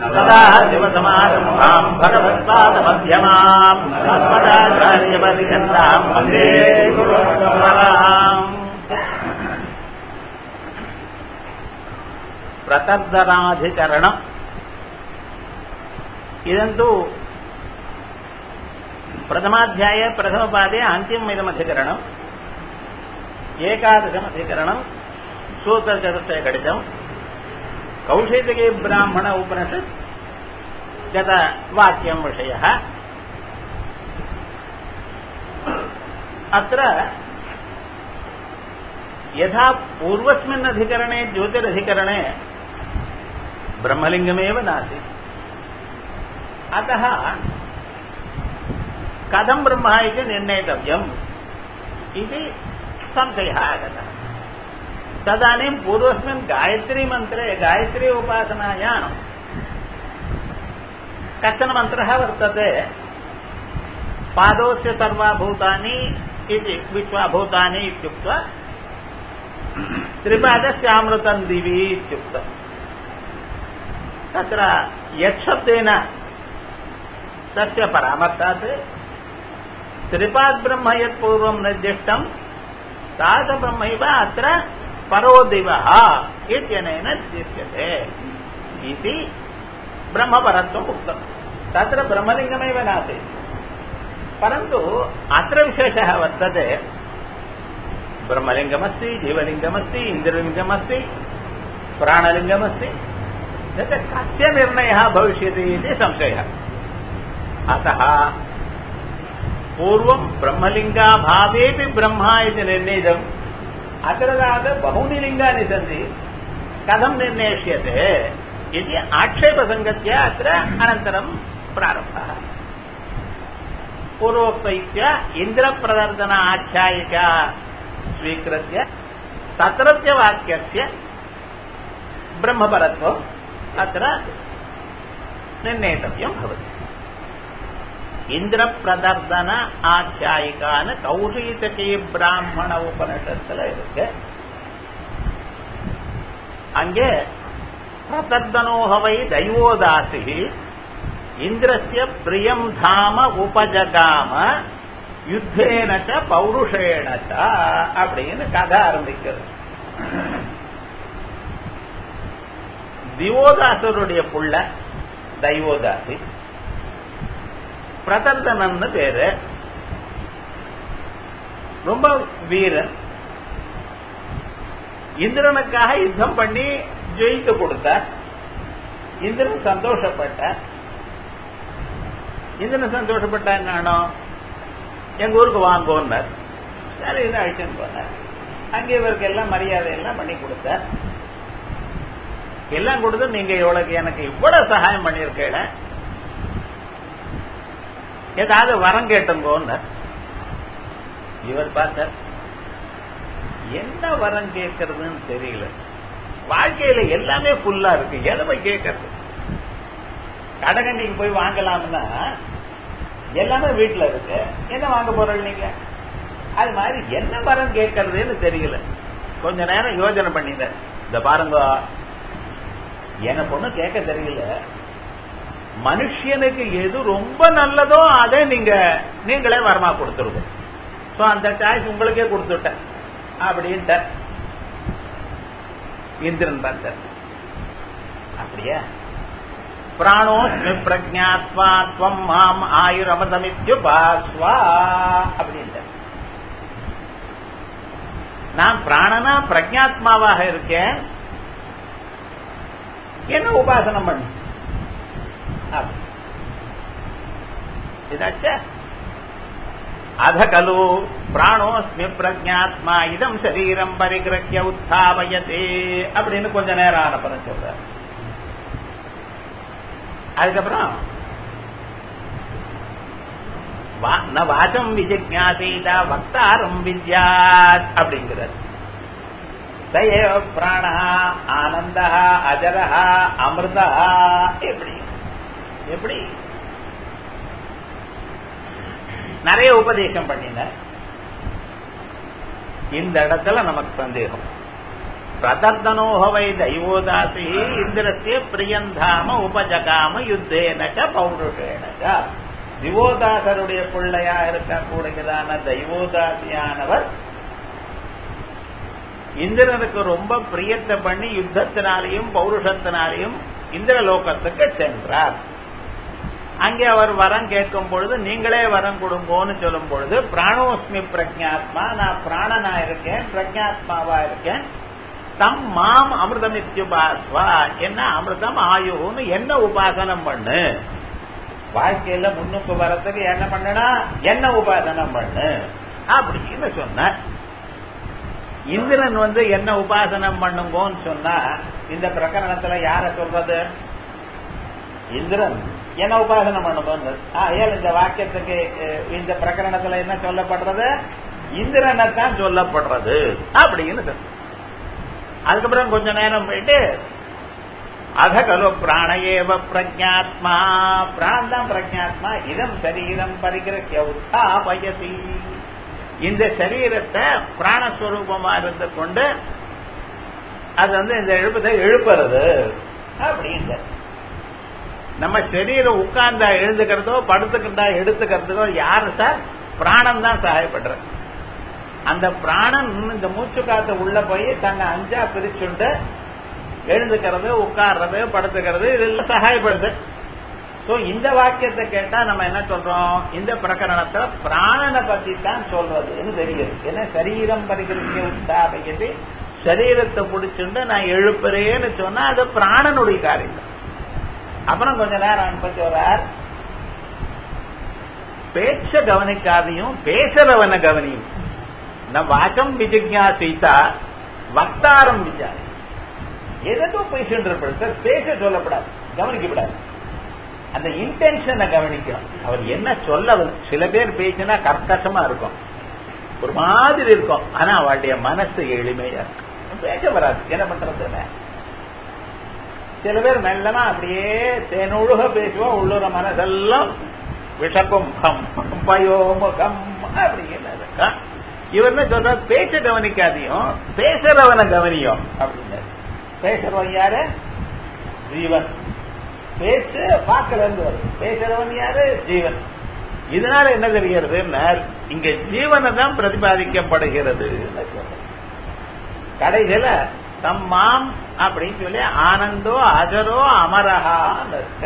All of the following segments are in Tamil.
सदा शिवसमारम्भाम् भगवत्पादमध्यमाम् अस्मदाचार्यपर्यन्ताम् वन्दे गुरुपरम्पराम् ಪ್ರತರ್ಧನಾಧಿಕರಣ ಇದಂತೂ ಪ್ರಥಮಾಧ್ಯಾಯ ಪ್ರಥಮಪಾದೆ ಅಂತಿಮಮಿದಮಧಿಕರಣಂ ಏಕಾದಶಮಧಿಕರಣಂ ಸೂತ್ರಚತುಷ್ಟಯ ಗಣಿತಂ ಕೌಶೇತಕೆ ಬ್ರಾಹ್ಮಣ ಉಪನಿಷತ್ ಗತ ವಾಕ್ಯಂ ವಿಷಯ ಅತ್ರ ಯಥಾ ಪೂರ್ವಸ್ಮಿನ್ ಅಧಿಕರಣೆ ಜ್ಯೋತಿರಧಿಕರಣೆ ब्रह्मलिङ्गमेव नासीत् अतः कथं ब्रह्म इति निर्णेतव्यम् इति संशयः आगतः तदानीं पूर्वस्मिन् गायत्रीमन्त्रे गायत्री उपासनायां कश्चन मन्त्रः वर्तते पादोस्य सर्वाभूतानि इति विश्वाभूतानि इत्युक्त्वा त्रिपादस्यामृतं दिवि इत्युक्तम् तत्र यच्छब्देन तस्य परामर्शात् त्रिपाद्ब्रह्म यत्पूर्वं निर्दिष्टं तादृशब्रह्मैव अत्र परो दिवः इत्यनेन दृश्यते इति ब्रह्मपरत्वम् उक्तम् तत्र ब्रह्मलिङ्गमेव नासीत् परन्तु अत्र विशेषः वर्तते ब्रह्मलिङ्गमस्ति जीवलिङ्गमस्ति इन्द्रलिङ्गमस्ति प्राणलिङ्गमस्ति तत्र कस्य निर्णयः भविष्यति इति संशयः अतः पूर्वं ब्रह्मलिङ्गाभावेपि ब्रह्म इति निर्णीतम् अत्र तावत् बहूनि लिङ्गानि सन्ति कथं निर्णेष्यते इति आक्षेपसङ्गत्या अत्र अनन्तरं प्रारब्धः पूर्वोक्तैत्य इन्द्रप्रदर्शन आख्यायिका स्वीकृत्य तत्रत्य वाक्यस्य ब्रह्मपरत्वम् अत्र निर्णेतव्यं भवति இந்திரப்பிரதர்தன ஆக்கியாயிக்கான கௌஷீதகி பிராமண உபனிஷத்துல இருக்கு அங்கே பிரதர்தனோகவை தெய்வோதாசி இந்திரஸ்ய பிரியம் தாம உபஜகாம யுத்தேனச்ச பௌருஷேனச்ச அப்படின்னு கதை ஆரம்பிக்கிறது திவோதாசருடைய புள்ள தெய்வோதாசி பிரதர்தனன்னு பேரு ரொம்ப வீரன் இந்திரனுக்காக யுத்தம் பண்ணி ஜெயித்து கொடுத்தார் இந்திரன் சந்தோஷப்பட்டார் இந்திரன் சந்தோஷப்பட்டா என்னோ எங்க ஊருக்கு வாங்கோன்னார் சரி அழிச்சுன்னு போனார் அங்கே இவருக்கு எல்லாம் மரியாதை எல்லாம் பண்ணி கொடுத்தார் எல்லாம் கொடுத்து நீங்க இவ்வளவு எனக்கு இவ்வளவு சகாயம் பண்ணிருக்கேன் ஏதாவது வரம் கேட்டுங்கோன்னு இவர் பார்த்தார் என்ன வரம் கேட்கறதுன்னு தெரியல வாழ்க்கையில எல்லாமே ஃபுல்லா இருக்கு எதை போய் கேட்கறது கடகண்டிக்கு போய் வாங்கலாம்னா எல்லாமே வீட்டுல இருக்கு என்ன வாங்க போறீங்க நீங்க அது மாதிரி என்ன வரம் கேட்கறதுன்னு தெரியல கொஞ்ச நேரம் யோஜனை பண்ணிட்ட இந்த பாருங்க எனக்கு ஒண்ணு கேட்க தெரியல மனுஷனுக்கு எது ரொம்ப நல்லதோ அதை நீங்க நீங்களே வரமா கொடுத்துருங்க சோ அந்த சாய்ஸ் உங்களுக்கே கொடுத்துட்டேன் அப்படின்ட்ட இந்திரன் பார்த்தார் அப்படியா பிராணோஸ்மி பிரஜாத்வா துவம் மாம் ஆயுரமதமித்யுபாஸ்வா அப்படின்ட்ட நான் பிராணனா பிரஜாத்மாவாக இருக்கேன் என்ன உபாசனம் பண்ணு இதாச்ச அத கலு பிராணோஸ்மி பிரஜாத்மா இதம் சரீரம் பரிகிரக்கிய உத்தாபயத்தே அப்படின்னு கொஞ்ச நேரம் ஆனப்பறம் சொல்ற அதுக்கப்புறம் வாச்சம் விஜிஜாசீதா வக்தாரம் வித்யாத் அப்படிங்கிறார் தயேவ பிராண ஆனந்த அஜர அமிர்த எப்படி எப்படி நிறைய உபதேசம் பண்ணின இந்த இடத்துல நமக்கு சந்தேகம் பிரதர்தனோக வை தெய்வோதாசி இந்திரஸ்ய பிரியந்தாம உபஜகாம யுத்தேனக பௌருஷேனக திவோதாசருடைய பிள்ளையா இருக்கக்கூடியதான தெய்வோதாசியானவர் இந்திரனுக்கு ரொம்ப பிரியத்தை பண்ணி யுத்தத்தினாலையும் பௌருஷத்தினாலையும் இந்திரலோகத்துக்கு சென்றார் அங்கே அவர் வரம் கேட்கும் பொழுது நீங்களே வரம் கொடுங்கோன்னு சொல்லும் பொழுது பிராணோஸ்மி பிரஜாத்மா நான் பிராணனா இருக்கேன் பிரஜாத்மாவா இருக்கேன் தம் மாம் அமிர்தம் இத்தியுபாஸ்வா என்ன அமிர்தம் ஆயுன்னு என்ன உபாசனம் பண்ணு வாழ்க்கையில முன்னுக்கு வரத்துக்கு என்ன பண்ணனா என்ன உபாசனம் பண்ணு அப்படின்னு சொன்ன இந்திரன் வந்து என்ன உபாசனம் பண்ணுங்கோன்னு சொன்னா இந்த பிரகரணத்துல யார சொல்றது இந்திரன் என்ன உபாசனம் பண்ணுங்க ஏன் இந்த வாக்கியத்துக்கு இந்த பிரகரணத்துல என்ன சொல்லப்படுறது இந்திரனை தான் சொல்லப்படுறது அப்படின்னு சொல்லு அதுக்கப்புறம் கொஞ்ச நேரம் போயிட்டு அத கலு பிராணயேவ பிரஜாத்மா பிராணம் தான் பிரஜாத்மா இதம் சரீரம் பரிகிரக்கிய உத்தாபயசி இந்த சரீரத்தை பிராணஸ்வரூபமா இருந்து கொண்டு அது வந்து இந்த எழுப்பதை எழுப்புறது அப்படின்ற நம்ம சரீரம் உட்கார்ந்தா எழுந்துக்கிறதோ படுத்துக்கிட்டா எடுத்துக்கிறதுக்கோ யாரு சார் பிராணம் தான் சகாயப்படுற அந்த பிராணன் இந்த மூச்சு காத்து உள்ள போய் தன்னை அஞ்சா பிரிச்சுண்டு எழுந்துக்கிறது உட்கார்றது படுத்துக்கிறது இதெல்லாம் சகாயப்படுது சோ இந்த வாக்கியத்தை கேட்டா நம்ம என்ன சொல்றோம் இந்த பிரகரணத்துல பிராணனை பத்தி தான் சொல்றதுன்னு தெரியுது ஏன்னா சரீரம் பரிகிருத்திய உத்தாபையது சரீரத்தை பிடிச்சுண்டு நான் எழுப்புறேன்னு சொன்னா அது பிராணனுடைய காரியம் அப்புறம் கொஞ்ச நேரம் அனுப்பி வரார் பேச்ச கவனிக்காதையும் பேசுறவன கவனியும் நம் வாச்சம் விஜிஜாசித்தா வக்தாரம் விசாரி எதோ பேசிட்டு இருப்பாரு சார் பேச சொல்லப்படாது கவனிக்கப்படாது அந்த இன்டென்ஷனை கவனிக்கணும் அவர் என்ன சொல்ல சில பேர் பேசினா கர்க்கசமா இருக்கும் ஒரு மாதிரி இருக்கும் ஆனா அவளுடைய மனசு எளிமையா இருக்கும் பேச வராது என்ன பண்றது சில பேர் மெல்லமா அப்படியே தேனொழுக பேசுவோம் உள்ளூர மனசெல்லாம் விஷகும்பம் பயோமுகம் அப்படின்னு இருக்கா இவர் சொல்ற பேச்ச கவனிக்காதையும் பேசுறவனை கவனியும் அப்படின்னு பேசுறவன் யாரு ஜீவன் பேச்சு வாக்குல இருந்து வருது பேசுறவன் யாரு ஜீவன் இதனால என்ன தெரிகிறது இங்க ஜீவனை தான் பிரதிபாதிக்கப்படுகிறது கடைசியில தம்மாம் அப்படின்னு சொல்லி ஆனந்தோ அஜரோ அமரகான்னு இருக்க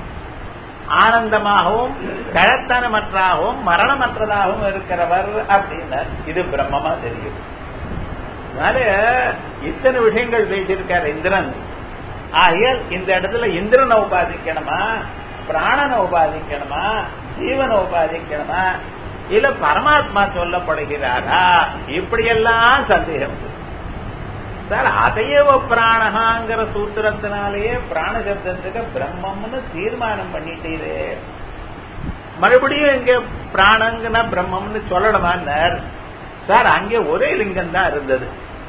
ஆனந்தமாகவும் கழத்தனமற்றாகவும் மரணமற்றதாகவும் இருக்கிறவர் அப்படின்னார் இது பிரம்மமா தெரியுது அதனால இத்தனை விஷயங்கள் பேசியிருக்கார் இந்திரன் ஆகையால் இந்த இடத்துல இந்திரனை உபாதிக்கணுமா பிராணனை உபாதிக்கணுமா ஜீவனை உபாதிக்கணுமா இல்ல பரமாத்மா சொல்லப்படுகிறாரா இப்படியெல்லாம் சந்தேகம் சார் அதையவ பிராணகாங்கிற சூத்திரத்தினாலேயே பிராண சப்தத்துக்கு பிரம்மம்னு தீர்மானம் பண்ணிட்டீரு மறுபடியும் இங்க பிராணங்கன்னா பிரம்மம்னு சொல்லணுமான்னார் சார் அங்கே ஒரே லிங்கம் தான் இருந்தது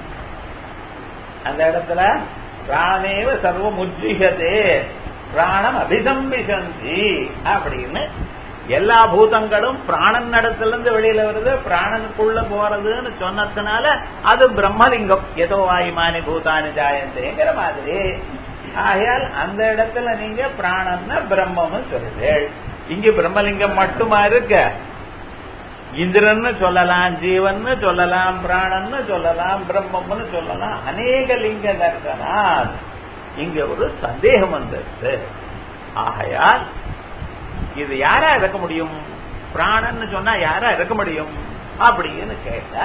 அந்த இடத்துல பிராணேவ சர்வம் உஜ்ஜிகதே பிராணம் அபிசம்பிசந்தி அப்படின்னு எல்லா பூதங்களும் பிராணன் நடத்திலிருந்து வெளியில வருது பிராணனுக்குள்ள போறதுன்னு சொன்னதுனால அது பிரம்மலிங்கம் ஏதோ வாயுமானி பூதானி ஜாயந்தேங்கிற மாதிரி ஆகையால் அந்த இடத்துல நீங்க பிராணம்னா பிரம்மம்னு சொல்றீர்கள் இங்க பிரம்மலிங்கம் மட்டுமா இருக்க இந்திரன்னு சொல்லலாம் ஜீவன்னு சொல்லலாம் பிராணன்னு சொல்லலாம் பிரம்மம்னு சொல்லலாம் அநேக லிங்க தர்சனால் இங்க ஒரு சந்தேகம் வந்தது ஆகையால் இது யாரா இருக்க முடியும் பிராணன்னு சொன்னா யாரா இருக்க முடியும் அப்படின்னு கேட்டா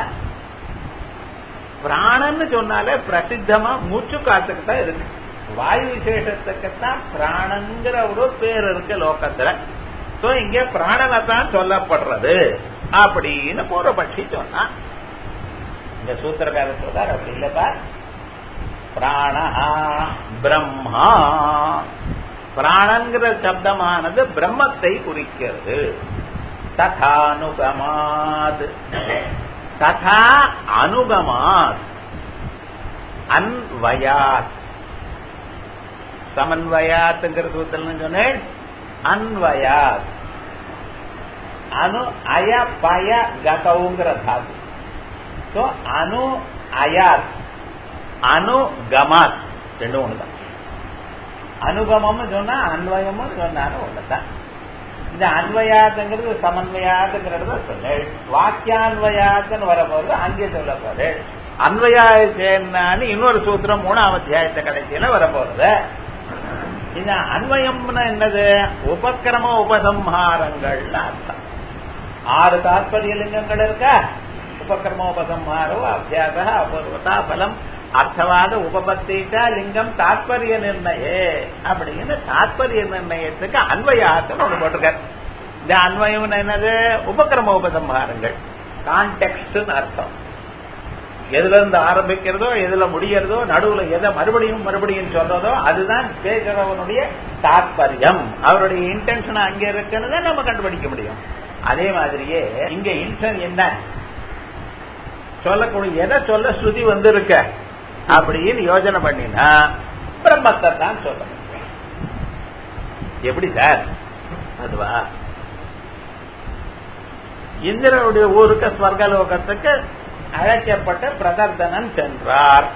பிராணன்னு சொன்னாலே பிரசித்தமா மூச்சு காத்துக்கு தான் இருக்கு வாயு விசேஷத்துக்குத்தான் பிராணங்கிற ஒரு பேர் இருக்கு லோகத்துல சோ இங்க பிராணனை தான் சொல்லப்படுறது அப்படின்னு பூர்வபட்சி சொன்னா இந்த சூத்திரக்காரர் சொல்றார் அப்படி இல்லப்பா பிராணா பிரம்மா பிராணங்கிற சப்தமானது பிரம்மத்தை குறிக்கிறது ததானுகமாத் ததா அனுகமாத் அன்வயாத் சமன்வயாத்துங்கிற சூத்திரம் சொன்னேன் அன்வயாத் அனு அய பய கதவுங்கிற தாது ஸோ அனு அயாத் அனுகமாத் ரெண்டும் ஒண்ணுதான் அனுகமம்னு சொன்னா அன்வயம்னு சொன்னாலும் ஒண்ணுதான் இந்த அன்வயாத்துங்கிறது சமன்வயாத்துங்கிறது சொல்லு வாக்கியான்வயாத்துன்னு வரும்போது அங்கே சொல்ல போது அன்வயான்னு இன்னொரு சூத்திரம் மூணாம் அத்தியாயத்தை கடைசியில வரப்போறது இந்த அன்வயம்னு என்னது உபக்கிரம உபசம்ஹாரங்கள்னு அர்த்தம் ஆறு தாற்பரிய லிங்கங்கள் இருக்கா உபக்கிரமோபசம்ஹாரோ அபியாச அபூர்வதா பலம் அர்த்தவாத உபபத்தீட்டா லிங்கம் தாத்பரிய நிர்ணயே அப்படின்னு தாத்பரிய நிர்ணயத்துக்கு அன்வயாசம் ஒண்ணு போட்டிருக்காரு இந்த அன்வயம் என்னது உபக்கிரம உபசம்ஹாரங்கள் கான்டெக்ட் அர்த்தம் எதுல இருந்து ஆரம்பிக்கிறதோ எதுல முடியறதோ நடுவுல எதை மறுபடியும் மறுபடியும் சொல்றதோ அதுதான் பேசுறவனுடைய தாற்பயம் அவருடைய இன்டென்ஷன் அங்க இருக்குன்னு நம்ம கண்டுபிடிக்க முடியும் அதே மாதிரியே இங்க இன்டென்ஷன் என்ன சொல்லக்கூடிய எதை சொல்ல ஸ்ருதி வந்திருக்க அப்படின்னு யோஜனை பண்ணினா பிரம்மத்தை தான் சொல்லணும் எப்படி சார் அதுவா இந்திரனுடைய ஊருக்கு ஸ்வர்கலோகத்துக்கு அழைக்கப்பட்ட பிரதர்தனன் சென்றார்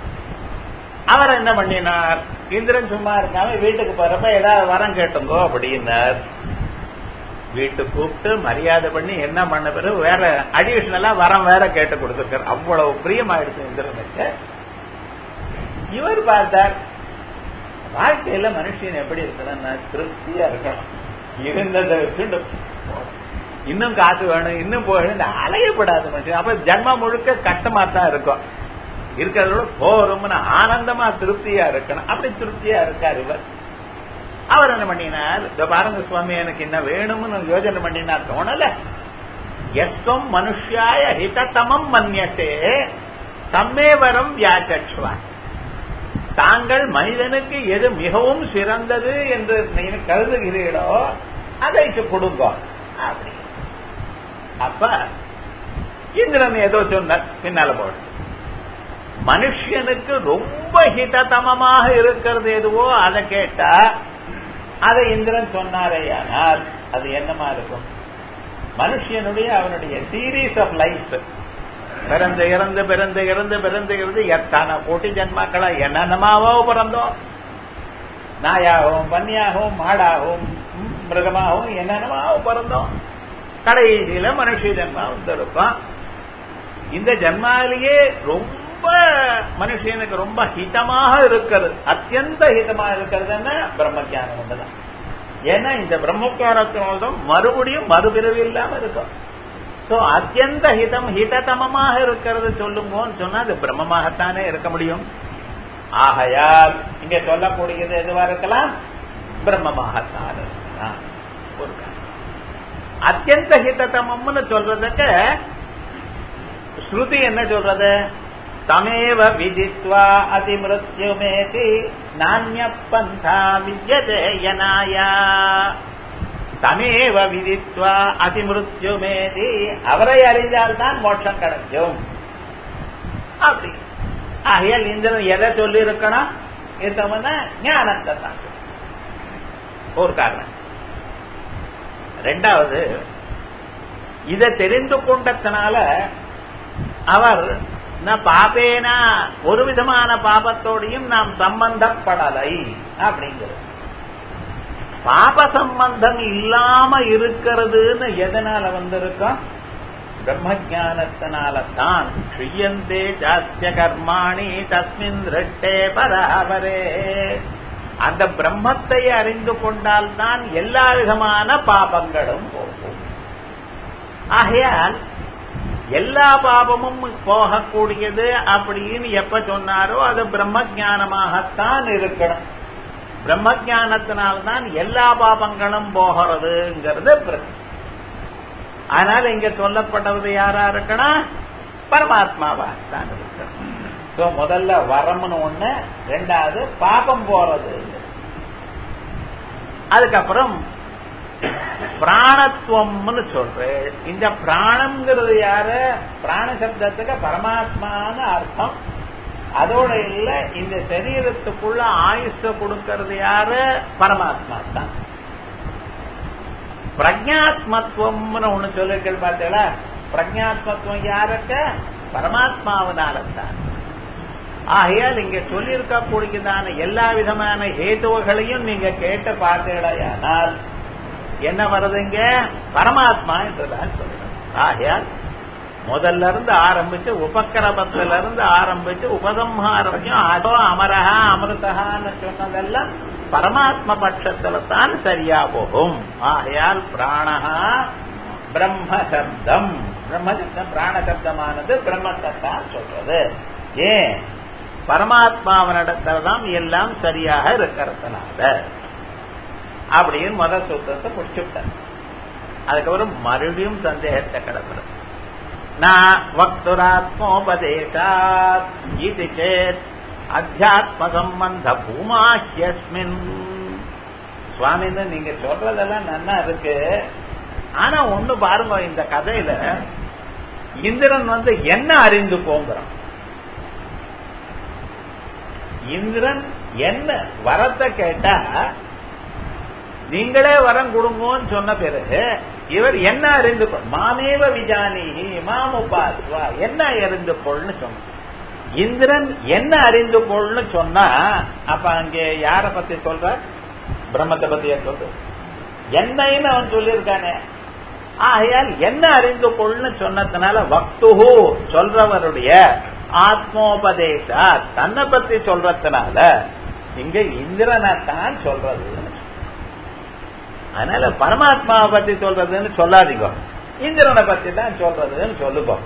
அவர் என்ன பண்ணினார் இந்திரன் சும்மா இருக்காம வீட்டுக்கு போறப்ப ஏதாவது வரம் கேட்டுங்கோ அப்படின்னார் வீட்டுக்கு கூப்பிட்டு மரியாதை பண்ணி என்ன பண்ண பிறகு வேற அடிஷனலா வரம் வேற கேட்டு கொடுத்திருக்காரு அவ்வளவு பிரியமாயிடுச்சு இந்திரனுக்கு இவர் பார்த்தார் வாழ்க்கையில மனுஷன் எப்படி இருக்கணும்னா திருப்தியா இருக்கணும் இருந்ததை வச்சுட்டு இன்னும் காசு வேணும் இன்னும் போகணும் அலையப்படாத மனுஷன் அப்ப ஜன்மா முழுக்க கஷ்டமா தான் இருக்கும் இருக்கிறதோட போரும்னு ஆனந்தமா திருப்தியா இருக்கணும் அப்படி திருப்தியா இருக்கார் இவர் அவர் என்ன பண்ணினார் இந்த பாருங்க சுவாமி எனக்கு என்ன வேணும்னு யோஜனை பண்ணினார் தோணல எஸ்வம் மனுஷாய ஹிதத்தமம் மன்யத்தே தம்மேவரம் வியாச்சக்ஷுவான் தாங்கள் மனிதனுக்கு எது மிகவும் சிறந்தது என்று நீங்க கருதுகிறீர்களோ அதை கொடுங்க அப்படி அப்ப இந்திரன் ஏதோ சொன்னார் பின்னால போடு மனுஷனுக்கு ரொம்ப ஹிததமமாக இருக்கிறது எதுவோ அதை கேட்டா அதை இந்திரன் சொன்னாரேயானால் அது என்னமா இருக்கும் மனுஷனுடைய அவனுடைய சீரீஸ் ஆஃப் லைஃப் பிறந்து இறந்து பிறந்து இறந்து பிறந்து இருந்து எத்தனை கோட்டி ஜன்மாக்களா என்னென்னமாவோ பிறந்தோம் நாயாகவும் பன்னியாகவும் மாடாகவும் மிருகமாகவும் என்னென்னமாவும் பிறந்தோம் கடைசியில மனுஷ ஜன்மா வந்திருப்பான் இந்த ஜன்மாலேயே ரொம்ப மனுஷனுக்கு ரொம்ப ஹிதமாக இருக்கிறது அத்தியந்த ஹிதமாக இருக்கிறதுன்னா பிரம்ம ஜானம் ஒன்றுதான் ஏன்னா இந்த பிரம்மஜானத்தினால்தான் மறுபடியும் மறுபிறவி இல்லாம இருக்கும் சோ அத்தியந்த ஹிதம் ஹிததமமாக இருக்கிறது சொல்லுங்கன்னு சொன்னா அது பிரம்மமாகத்தானே இருக்க முடியும் ஆகையால் இங்க சொல்லக்கூடியது எதுவா இருக்கலாம் பிரம்மமாகத்தான் இருக்கலாம் ஒரு அத்தியந்த ஹிததமம்னு சொல்றதுக்கு ஸ்ருதி என்ன சொல்றது தமேவ விதித்வா அதிமிருத்யுமேதி நானிய பந்தா வித்யதேயனாயா தமேவ விதித்வா அதிமிருத்யுமேதி அவரை அறிந்தால் தான் மோட்சம் கிடைக்கும் அப்படி ஆகையால் இந்திரன் எதை சொல்லி இருக்கணும் இருக்கவன ஞானத்தை தான் ஒரு காரணம் ரெண்டாவது இதை தெரிந்து கொண்டதுனால அவர் பாபேனா ஒரு விதமான பாபத்தோடையும் நாம் சம்பந்தப்படலை அப்படிங்கிறது பாப சம்பந்தம் இல்லாம இருக்கிறதுன்னு எதனால வந்திருக்கோம் பிரம்ம ஜானத்தினால தான் ஸ்ரீயந்தே ஜாஸ்திய கர்மாணி தஸ்மின் திருஷ்டே பராபரே அந்த பிரம்மத்தை அறிந்து கொண்டால் தான் எல்லா விதமான பாபங்களும் போகும் ஆகையால் எல்லா பாபமும் போகக்கூடியது அப்படின்னு எப்ப சொன்னாரோ அது பிரம்ம ஜானமாகத்தான் இருக்கணும் பிரம்ம ஜானத்தினால்தான் எல்லா பாபங்களும் போகிறதுங்கிறது அதனால இங்க சொல்லப்பட்டது யாரா இருக்கணும் பரமாத்மாவாகத்தான் இருக்கணும் ஸோ முதல்ல வரம்னு ஒண்ணு ரெண்டாவது பாபம் போறது அதுக்கப்புறம் பிராணத்துவம்னு சொல்றேன் இந்த பிராணம்ங்கிறது யாரு பிராண சப்தத்துக்கு பரமாத்மான்னு அர்த்தம் அதோட இல்ல இந்த சரீரத்துக்குள்ள ஆயுஷ கொடுக்கறது யாரு பரமாத்மா தான் பிரஜாத்மத்துவம்னு ஒண்ணு சொல்லிருக்கள் பார்த்தீங்களா பிரஜாத்மத்துவம் யாருக்கு பரமாத்மாவனால தான் ஆகையால் இங்க சொல்லியிருக்க கூடியதான எல்லா விதமான ஹேதுவகளையும் நீங்க கேட்டு பார்த்தீடையானால் என்ன வருதுங்க பரமாத்மா என்றுதான் சொல்லணும் ஆகையால் முதல்ல இருந்து ஆரம்பிச்சு உபக்கிரமத்தில இருந்து ஆரம்பிச்சு உபசம்ஹாரம் வரைக்கும் அதோ அமரஹா அமிர்தகான்னு சொன்னதெல்லாம் பரமாத்ம பட்சத்துல தான் சரியா போகும் ஆகையால் பிராணஹா பிரம்ம சப்தம் பிரம்ம சப்தம் பிராண சப்தமானது பிரம்மத்தை தான் சொல்றது ஏன் பரமாத்மாவனிடத்துல தான் எல்லாம் சரியாக இருக்கிறதுனால அப்படின்னு முதல் சூத்திரத்தை முடிச்சுவிட்டார் அதுக்கப்புறம் மறுபடியும் சந்தேகத்தை கிடக்கிறது நான் வக்துராத்மோபதேசாத் இது சேத் அத்தியாத்ம சம்பந்த பூமாஹ்யஸ்மின் சுவாமின்னு நீங்க சொல்றதெல்லாம் நல்லா இருக்கு ஆனா ஒண்ணு பாருங்க இந்த கதையில இந்திரன் வந்து என்ன அறிந்து போங்கிறான் இந்திரன் என்ன வரத்தை கேட்டா நீங்களே வரம் கொடுங்கன்னு சொன்ன பிறகு இவர் என்ன அறிந்து கொள் மாமேவ விஜானி மாமுபாஸ்வா என்ன அறிந்து கொள்னு சொன்ன இந்திரன் என்ன அறிந்து கொள்னு சொன்னா அப்ப அங்கே யார பத்தி சொல்ற பிரம்மத்தை பத்திய சொல்ற என்னன்னு அவன் சொல்லியிருக்கானே ஆகையால் என்ன அறிந்து கொள்னு சொன்னதுனால வக்துஹு சொல்றவருடைய ஆத்மோபதேசா தன்னை பத்தி சொல்றதுனால இங்க இந்திரனை தான் சொல்றது அதனால பரமாத்மாவை பத்தி சொல்றதுன்னு சொல்லாதீங்க இந்திரனை பத்தி தான் சொல்றதுன்னு சொல்லுவோம்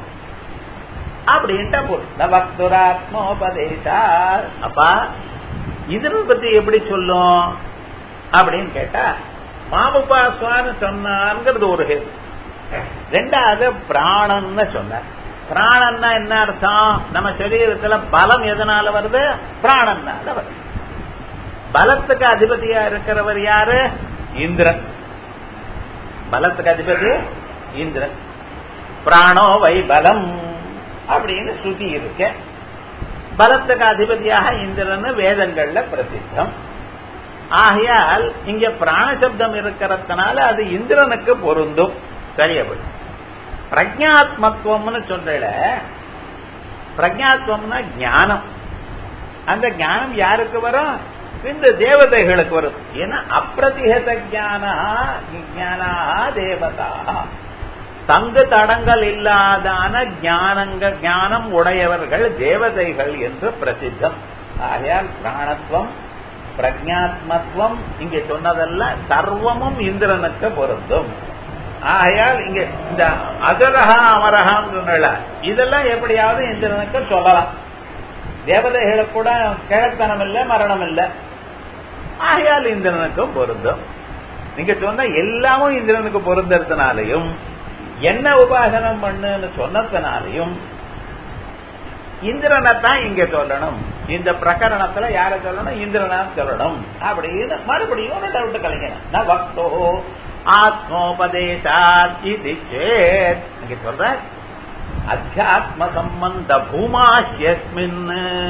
அப்படின்ட்டு பக்துராத்மோபதேசா அப்பா இந்திரனை பத்தி எப்படி சொல்லும் அப்படின்னு கேட்டா மாமுபாஸ்வான்னு சொன்னாங்கிறது ஒரு ஹேது ரெண்டாவது பிராணன்னு சொன்னார் பிராணன்னா என்ன அர்த்தம் நம்ம சரீரத்துல பலம் எதனால வருது பிராணன்னால வருது பலத்துக்கு அதிபதியா இருக்கிறவர் யாரு இந்திரன் பலத்துக்கு அதிபதி இந்திரன் பிராணோ வை பலம் அப்படின்னு ஸ்ருதி இருக்கு பலத்துக்கு அதிபதியாக இந்திரன் வேதங்கள்ல பிரசித்தம் ஆகையால் இங்க பிராணசப்தம் இருக்கிறதுனால அது இந்திரனுக்கு பொருந்தும் சரியபடி பிரஜாத்மத்துவம்னு சொல்ற பிரஜாத்வம்னா ஞானம் அந்த ஞானம் யாருக்கு வரும் இந்த தேவதைகளுக்கு வரும் ஏன்னா அப்பிரதிகத ஜானா ஜானா தேவதா தங்கு தடங்கள் இல்லாதான ஞானங்க ஞானம் உடையவர்கள் தேவதைகள் என்று பிரசித்தம் ஆகையால் பிராணத்துவம் பிரஜாத்மத்துவம் இங்க சொன்னதெல்லாம் சர்வமும் இந்திரனுக்கு பொருந்தும் ஆகையால் இங்க இந்த அகரஹா அமரஹாம் இதெல்லாம் எப்படியாவது இந்திரனுக்கு சொல்லலாம் தேவதைகளுக்கு கூட கிழத்தனம் இல்லை மரணம் இல்லை ஆகையால் இந்திரனுக்கும் பொருந்தும் நீங்க சொன்ன எல்லாமும் இந்திரனுக்கு பொருந்ததுனாலையும் என்ன உபாசனம் பண்ணுன்னு சொன்னதுனாலையும் இந்திரனை தான் இங்க சொல்லணும் இந்த பிரகரணத்துல யார சொல்லணும் இந்திரனா சொல்லணும் அப்படின்னு மறுபடியும் ஒரு டவுட் கலைஞர் ந பக்தோ ஆத்மோபதேசாத் இது சேத் இங்க சொல்ற அத்தியாத்ம சம்பந்த பூமாஹ்யஸ்மின்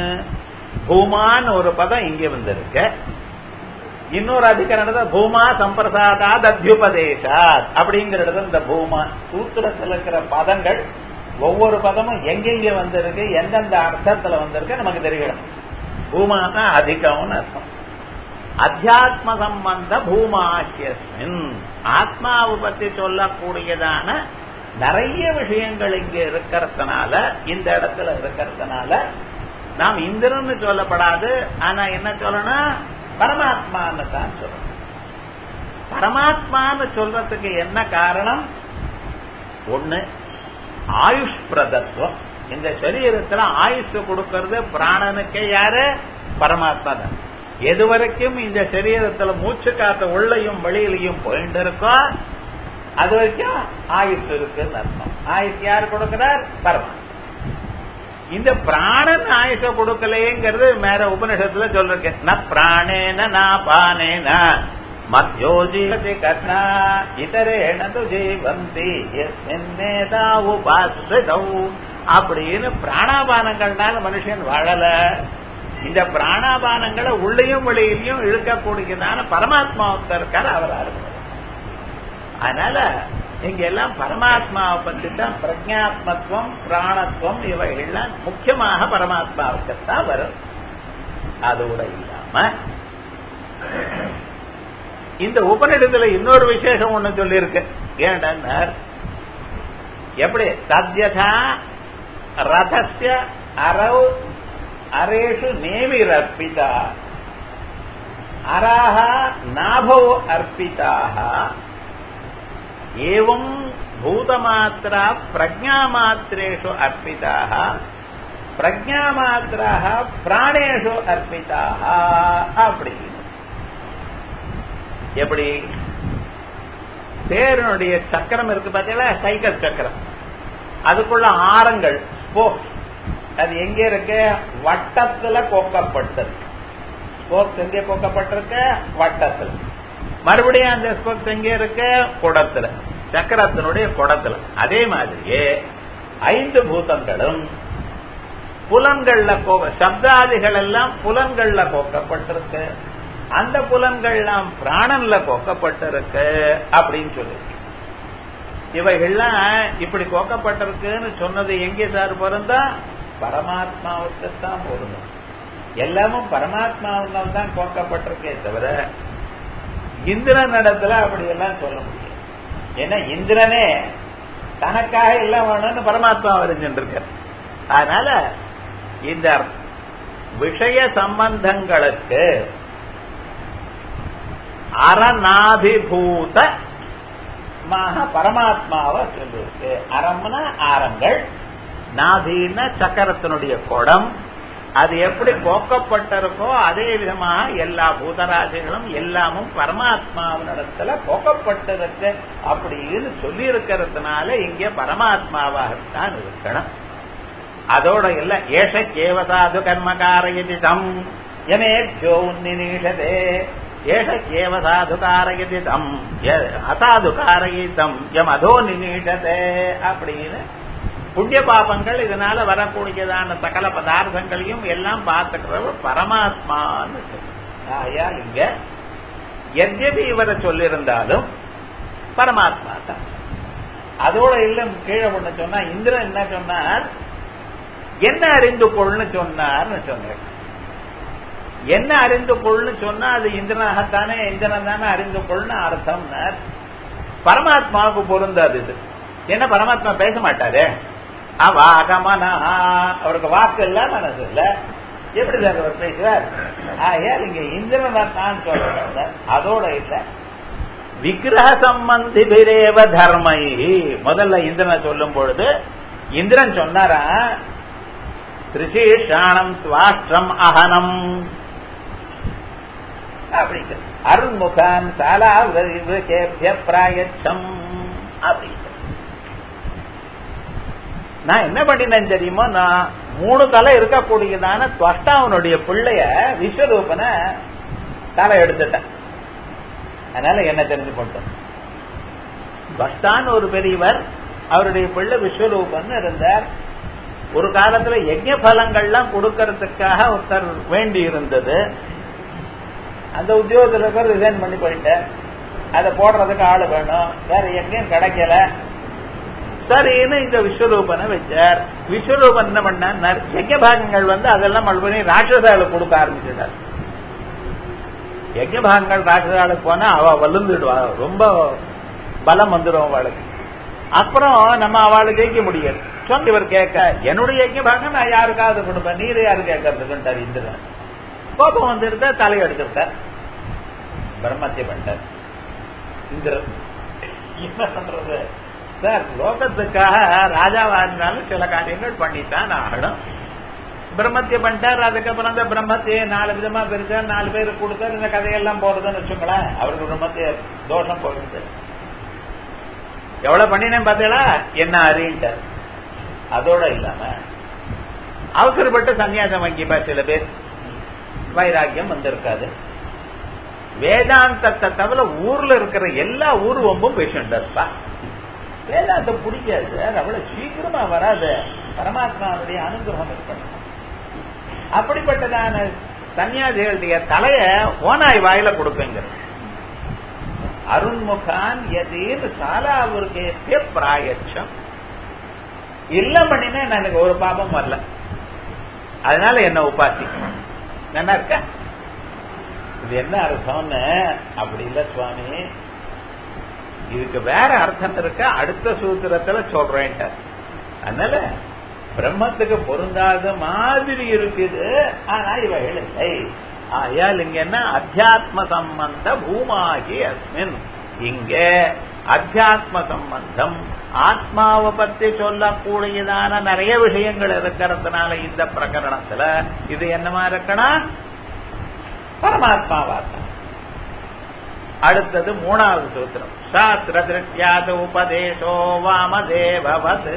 பூமான்னு ஒரு பதம் இங்க வந்திருக்கு இன்னொரு அதிகரணத்தை பூமா சம்பிரசாதாத் அத்தியுபதேசாத் அப்படிங்கிறது இந்த பூமா சூத்திரத்தில் இருக்கிற பதங்கள் ஒவ்வொரு பதமும் எங்கெங்க வந்திருக்கு எந்தெந்த அர்த்தத்துல வந்திருக்கு நமக்கு தெரியணும் பூமா தான் அதிகம்னு அர்த்தம் அத்தியாத்ம சம்பந்த பூமாக்கியஸ்மின் ஆத்மாவை பத்தி சொல்லக்கூடியதான நிறைய விஷயங்கள் இங்க இருக்கிறதுனால இந்த இடத்துல இருக்கிறதுனால நாம் இந்திரன்னு சொல்லப்படாது ஆனா என்ன சொல்லணும் பரமாத்மான்னு தான் சொல்லணும் பரமாத்மான்னு சொல்றதுக்கு என்ன காரணம் ஒண்ணு ஆயுஷ் பிரதத்துவம் இந்த சரீரத்துல ஆயுஷ் கொடுக்கறது பிராணனுக்கே யாரு பரமாத்மா தான் எது வரைக்கும் இந்த சரீரத்துல மூச்சு காத்த உள்ளையும் வெளியிலையும் போயிட்டு இருக்கோ அது வரைக்கும் ஆயுஷ் இருக்குன்னு அர்த்தம் ஆயுஷ் யார் கொடுக்கிறார் பரமாத்மா இந்த பிராணன் ஆயுஷ கொடுக்கலையேங்கிறது மேல உபனிஷத்துல சொல்லிருக்கேன் ந பிராணேன நா பானேன மத்தியோ ஜீவதி கர்ணா இதரேன து ஜீவந்தி எஸ்மின்னேதா உபாசிதௌ அப்படின்னு பிராணாபானங்கள்னால மனுஷன் வாழல இந்த பிராணாபானங்களை உள்ளேயும் வெளியிலையும் இழுக்கக்கூடியதான பரமாத்மா இருக்கார் அவர் இருக்கிறார் அதனால இங்க எல்லாம் பரமாத்மாவை பற்றி தான் பிரஜாத்மத்துவம் பிராணத்துவம் இவைகள்லாம் முக்கியமாக பரமாத்மாவுக்குத்தான் வரும் அதோட இல்லாம இந்த உபநிடத்துல இன்னொரு விசேஷம் ஒண்ணு சொல்லியிருக்கு ஏன்டா எப்படி சத்யதா ரதஸ்ய அரவு அரேஷு நேமிரர்ப்பிதா அராக நாபோ அர்ப்பிதாக एवं भूतमात्रा प्रज्ञामात्रेषु अर्पिताः प्रज्ञामात्राः प्राणेषु अर्पिताः அப்படி எப்படி தேரனுடைய சக்கரம் இருக்கு பார்த்தீங்களா சைக்கிள் சக்கரம் அதுக்குள்ள ஆரங்கள் ஸ்போக்ஸ் அது எங்க இருக்கு வட்டத்துல கோக்கப்பட்டது ஸ்போக்ஸ் எங்கே கோக்கப்பட்டிருக்கு வட்டத்தில் மறுபடியும் அந்த ஸ்போக்ஸ் எங்கே இருக்கு குடத்துல சக்கரத்தினுடைய குடத்துல அதே மாதிரியே ஐந்து பூதங்களும் புலன்கள்ல சப்தாதிகள் எல்லாம் புலன்கள்ல கோக்கப்பட்டிருக்கு அந்த புலன்கள்லாம் பிராணன்ல கோக்கப்பட்டிருக்கு அப்படின்னு சொல்லி இவைகள்லாம் இப்படி கோக்கப்பட்டிருக்குன்னு சொன்னது எங்கே சார் பொருந்தா பரமாத்மாவுக்குத்தான் பொருந்தும் எல்லாமும் பரமாத்மாவினால் தான் கோக்கப்பட்டிருக்கே தவிர இந்திரன் இடத்துல அப்படி எல்லாம் சொல்ல முடியும் ஏன்னா இந்திரனே தனக்காக எல்லாம் வேணும்னு பரமாத்மா வரைஞ்சிருக்கார் அதனால இந்த விஷய சம்பந்தங்களுக்கு அரணாதிபூத பரமாத்மாவை சொல்லியிருக்கு அறம்னா ஆரங்கள் நாதின சக்கரத்தினுடைய குடம் அது எப்படி போக்கப்பட்டிருக்கோ அதே விதமாக எல்லா பூதராசிகளும் எல்லாமும் பரமாத்மாவினிடத்துல போக்கப்பட்டிருக்கு அப்படின்னு சொல்லி இருக்கிறதுனால இங்க பரமாத்மாவாகத்தான் இருக்கணும் அதோட இல்ல ஏஷ கேவசாது கர்மகாரயதி தம் யமேபியோ உன்னிஷதே ஏஷ கேவசாது காரயதி தம் அசாது காரயிதம் யம் அதோ நிநீஷதே அப்படின்னு புண்ணிய பாபங்கள் இதனால வரக்கூடியதான சகல பதார்த்தங்களையும் எல்லாம் பார்த்துக்கிறவர் பரமாத்மான்னு ஆயால் இங்க எத்யபி இவரை சொல்லியிருந்தாலும் பரமாத்மா தான் அதோட இல்ல கீழே ஒண்ணு சொன்னா இந்திரன் என்ன சொன்னார் என்ன அறிந்து கொள்னு சொன்னார்னு சொன்னார் என்ன அறிந்து கொள்னு சொன்னா அது இந்திரனாகத்தானே இந்திரன் தானே அறிந்து கொள்னு அர்த்தம்னார் பரமாத்மாவுக்கு பொருந்தாது இது என்ன பரமாத்மா பேச மாட்டாரு அவாகமனா அவருக்கு வாக்கு இல்ல மனசு இல்ல எப்படி சார் அவர் பேசுவார் ஆகையால் இங்க இந்திரன் தான் சொல்றேன் அதோட இல்ல விக்கிரக சம்பந்தி பிரேவ தர்மை முதல்ல இந்திரனை சொல்லும் பொழுது இந்திரன் சொன்னாரா திரிசீஷாணம் சுவாஷ்டம் அகனம் அப்படிங்கிற அருண்முகான் சாலா கேபிய பிராயச்சம் அப்படிங்கிற நான் என்ன பண்ணினேன் தெரியுமோ நான் மூணு தலை இருக்கக்கூடியதான துவஷ்டாவனுடைய பிள்ளைய விஸ்வரூபனை தலை எடுத்துட்டேன் அதனால என்ன தெரிஞ்சு கொண்டேன் துவஷ்டான்னு ஒரு பெரியவர் அவருடைய பிள்ளை விஸ்வரூபன் இருந்தார் ஒரு காலத்துல யஜ்ய பலங்கள்லாம் கொடுக்கறதுக்காக ஒருத்தர் வேண்டி இருந்தது அந்த உத்தியோகத்தில் ரிசைன் பண்ணி போயிட்டேன் அதை போடுறதுக்கு ஆள் வேணும் வேற எங்கேயும் கிடைக்கல சரின்னு இந்த விஸ்வரூபனை வச்சார் விஸ்வரூபன் என்ன பண்ணார் யஜ்ய பாகங்கள் வந்து அதெல்லாம் மறுபடியும் ராட்சசாளுக்கு கொடுக்க ஆரம்பிச்சிட்டார் யஜ்ய பாகங்கள் ராட்சசாளுக்கு போனா அவ வலுந்துடுவா ரொம்ப பலம் வந்துடும் அவளுக்கு அப்புறம் நம்ம அவளை ஜெயிக்க முடியாது சொன்ன இவர் கேட்க என்னுடைய யஜ்ய பாகம் நான் யாருக்காவது கொடுப்பேன் நீர் யாரு கேட்கறதுக்குன்ட்டார் இந்திரன் கோபம் வந்துருந்தா தலையெடுத்துட்டார் பிரம்மத்திய பண்ணிட்டார் இந்திரன் என்ன பண்றது சார் லோகத்துக்காக ராஜாவா இருந்தாலும் சில காரியங்கள் பண்ணித்தான் ஆகணும் பிரம்மத்திய பண்ணிட்டார் அதுக்கப்புறம் அந்த பிரம்மத்தையே நாலு விதமா பிரிச்சார் நாலு பேருக்கு கொடுத்தார் இந்த கதையெல்லாம் போறதுன்னு வச்சுங்களேன் அவருக்கு பிரம்மத்திய தோஷம் போயிடுது எவ்வளவு பண்ணினேன் பார்த்தீங்களா என்ன அறியிட்டார் அதோட இல்லாம அவசரப்பட்டு சன்னியாசம் வாங்கிப்பா சில பேர் வைராக்கியம் வந்திருக்காது வேதாந்தத்தை தவிர ஊர்ல இருக்கிற எல்லா ஊர்வம்பும் பேசிட்டார்ப்பா வேதாந்தம் பிடிக்காது சார் அவ்வளவு சீக்கிரமா வராது பரமாத்மாவுடைய அனுகிரகம் இருக்கணும் அப்படிப்பட்டதான சன்னியாசிகளுடைய தலைய ஓனாய் வாயில கொடுப்பேங்க அருண்முகான் எதீன் சாலாவுர்கேத்திய பிராயட்சம் இல்ல பண்ணினா எனக்கு ஒரு பாபம் வரல அதனால என்ன உபாசி என்ன இருக்க இது என்ன அர்த்தம்னு அப்படி இல்ல சுவாமி இதுக்கு வேற அர்த்தம் இருக்க அடுத்த சூத்திரத்துல சொல்றேன் அதனால பிரம்மத்துக்கு பொருந்தாத மாதிரி இருக்குது ஆனா இவைகள் இல்லை ஆயால் இங்க என்ன அத்தியாத்ம சம்பந்த பூமாகி அஸ்மின் இங்க அத்தியாத்ம சம்பந்தம் ஆத்மாவை பத்தி சொல்லக்கூடியதான நிறைய விஷயங்கள் இருக்கிறதுனால இந்த பிரகரணத்துல இது என்னமா இருக்கணும் பரமாத்மாவா தான் அடுத்தது மூணாவது சூத்திரம் சாஸ்திர திருஷ்டியாத உபதேசோ வாமதேவவது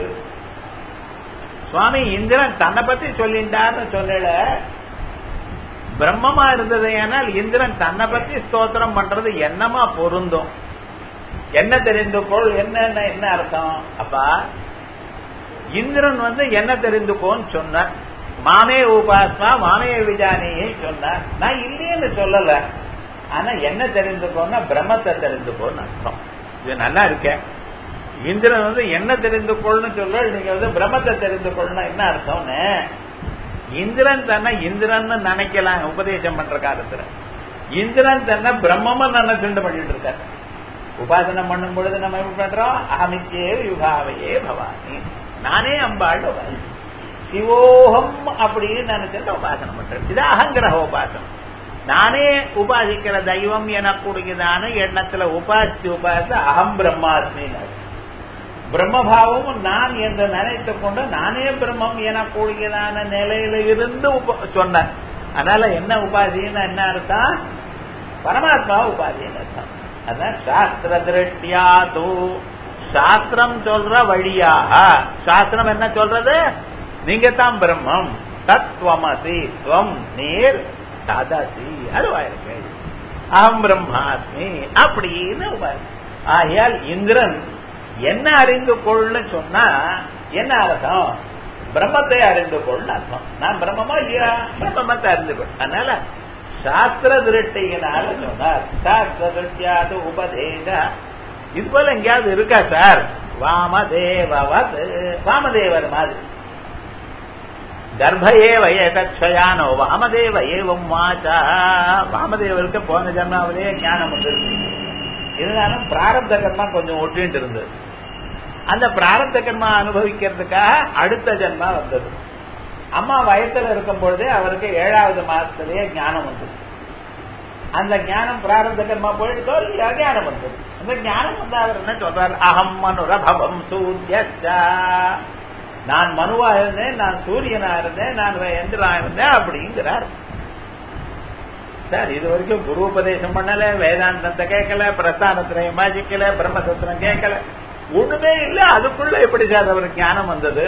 சுவாமி இந்திரன் தன்னை பத்தி சொல்லிட்டார்னு சொல்லல பிரம்மமா இருந்தது ஏனால் இந்திரன் தன்னை பத்தி ஸ்தோத்திரம் பண்றது என்னமா பொருந்தும் என்ன தெரிந்து கொள் என்ன என்ன அர்த்தம் அப்பா இந்திரன் வந்து என்ன தெரிந்துக்கோன்னு சொன்னார் மாமே உபாஸ்மா மாமே விஜானியை சொன்னார் நான் இல்லையேன்னு சொல்லல ஆனா என்ன தெரிந்துக்கோன்னா பிரம்மத்தை தெரிந்துக்கோன்னு அர்த்தம் இது நல்லா இருக்கேன் இந்திரன் வந்து என்ன தெரிந்து கொள்னு சொல்ல நீங்க வந்து பிரம்மத்தை தெரிந்து கொள்ளணும் என்ன அர்த்தம்னு இந்திரன் தன்னை இந்திரன் நினைக்கலாம் உபதேசம் பண்ற காலத்துல இந்திரன் தன்னை பிரம்மமா நினைச்சுண்டு பண்ணிட்டு இருக்காரு உபாசனம் பண்ணும் பொழுது நம்ம எப்படி பண்றோம் அகமிச்சே யுகாவையே பவானி நானே அம்பாள் சிவோகம் அப்படின்னு நினைச்சிட்டு உபாசனம் பண்றேன் இது அகங்கிரக உபாசனம் நானே உபாசிக்கிற தெய்வம் எனக்கூடியதான எண்ணத்துல உபாசி உபாச அகம் பிரம்மாஸ்மின்னு பிரம்மபாவமும் நான் என்று நினைத்துக் கொண்டு நானே பிரம்மம் எனக்கூடியதான நிலையில இருந்து சொன்னேன் அதனால என்ன உபாதின்னு என்ன அர்த்தம் பரமாத்மா உபாதின்னு அர்த்தம் அதான் சாஸ்திர திருஷ்டியா தூ சாஸ்திரம் சொல்ற வழியாக சாஸ்திரம் என்ன சொல்றது நீங்க தான் பிரம்மம் தத்வமசி துவம் நீர் ததசி அருவாயிருக்கு அகம் பிரம்மாஸ்மி அப்படின்னு உபாதி ஆகையால் இந்திரன் என்ன அறிந்து கொள்னு சொன்னா என்ன அர்த்தம் பிரம்மத்தை அறிந்து கொள்னு அர்த்தம் நான் பிரம்மமா இல்லையா பிரம்மத்தை அறிந்து கொள் அதனால சாஸ்திர திருஷ்டியினால சொன்னார் சாஸ்திர திருஷ்டியாது உபதேச இது போல எங்கேயாவது இருக்கா சார் வாமதேவவது வாமதேவர் மாதிரி கர்ப்பயே வயதக்ஷயானோ வாமதேவ ஏவம் வாச்சா வாமதேவருக்கு போன ஜன்மாவிலேயே ஞானம் வந்துருக்கு இருந்தாலும் பிராரப்த கர்மா கொஞ்சம் ஒட்டிட்டு இருந்தது அந்த பிராரப்த கர்மா அனுபவிக்கிறதுக்காக அடுத்த ஜென்மா வந்தது அம்மா வயத்துல இருக்கும் பொழுதே அவருக்கு ஏழாவது மாசத்திலேயே ஞானம் வந்தது அந்த ஞானம் பிராரப்த கர்மா போயிட்டு இல்லையா ஞானம் வந்தது அந்த ஞானம் வந்து அவர் என்ன சொல்றாரு அகம் மனுரபவம் சூரியச்சா நான் மனுவா இருந்தேன் நான் சூரியனா இருந்தேன் நான் எந்திரா இருந்தேன் அப்படிங்கிறார் சார் இது வரைக்கும் குரு உபதேசம் பண்ணல வேதாந்தத்தை கேட்கல பிரஸ்தானத்துல இமாஜிக்கல பிரம்மசத்திரம் கேட்கல ஒண்ணுமே இல்ல அதுக்குள்ள எப்படி சார் அவருக்கு ஞானம் வந்தது